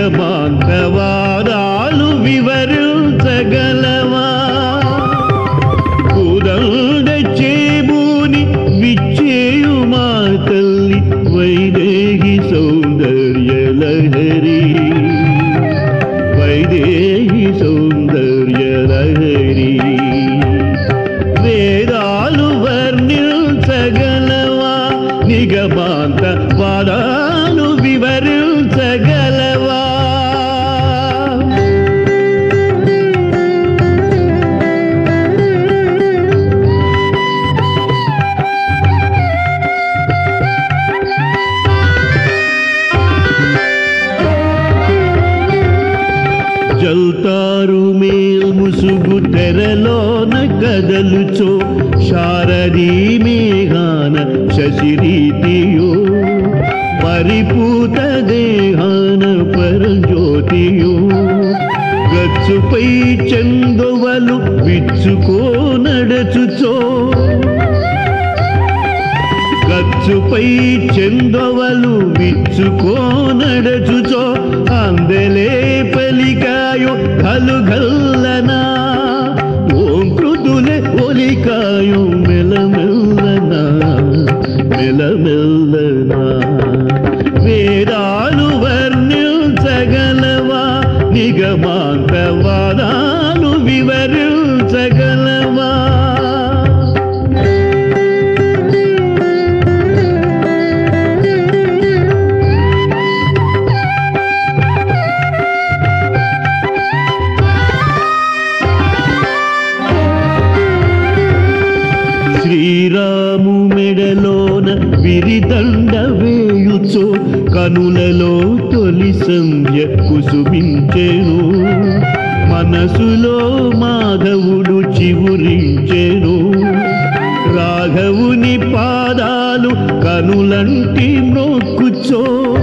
నిగమాంతవాదాలు వివరించగలవా కుదండ చేబూని విచ్చేయు మా తల్లి వైదేహి సౌందర్య లహరి వైదేహి సౌందర్య లహరి వేదాలు వర్ణించగలవా నిగమాంత వాదాలు వివరించగలవా జల్తారు మేల్ ముసుగు తెరలోన కదలుచో శారదీ మేఘాన శశిరీతియో పరిపూత దేహాన పరంజ్యోతియో గచ్చుపై చందొవలు విచ్చుకో నడచుచో గచ్చుపై చెందొవలు విచ్చుకో నడచుచో అందలే పలికాయో కలుగల్లనా ఓం కృతులే ఒలికాయో మెలమెల్లనా మెలమెల్లనా వేదాలు వర్ణించగలవా నిగమాంతవాదాలు వివరించగలవా శ్రీరాము మెడలోన విరిదండ వేయుచో కనులలో తొలి సంధ్య కుసుమించెను మనసులో మాధవుడు చివురించెను రాఘవుని పాదాలు కనులంటి మ్రోక్కుచో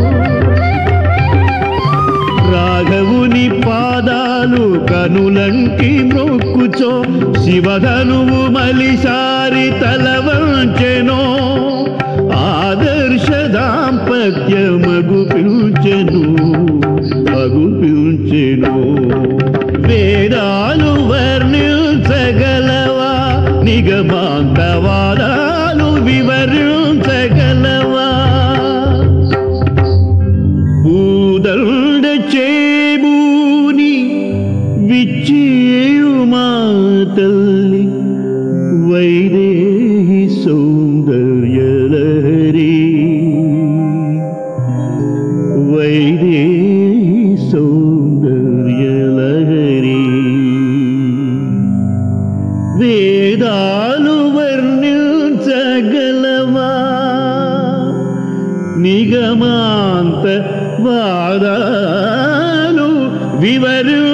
రాఘవుని పాదాలు కనులంటి మ్రోక్కుచో శివధనువు మలిసారి తల వంచెనో ఆదర్శ దాంపత్య మగు పిల్చెను మగు పిల్చెను వేదాలు వర్ణించగలవా నిగమాంతవాదాలు వివరించగలవా భూదండ చేబూని విచ్చేయు మా తల్లి వైదేహి సౌందర్యలహరి వైదేహి సౌందర్యలహరి వేదాలు వర్ణించగలవా నిగమాంత వాదాలు వివరు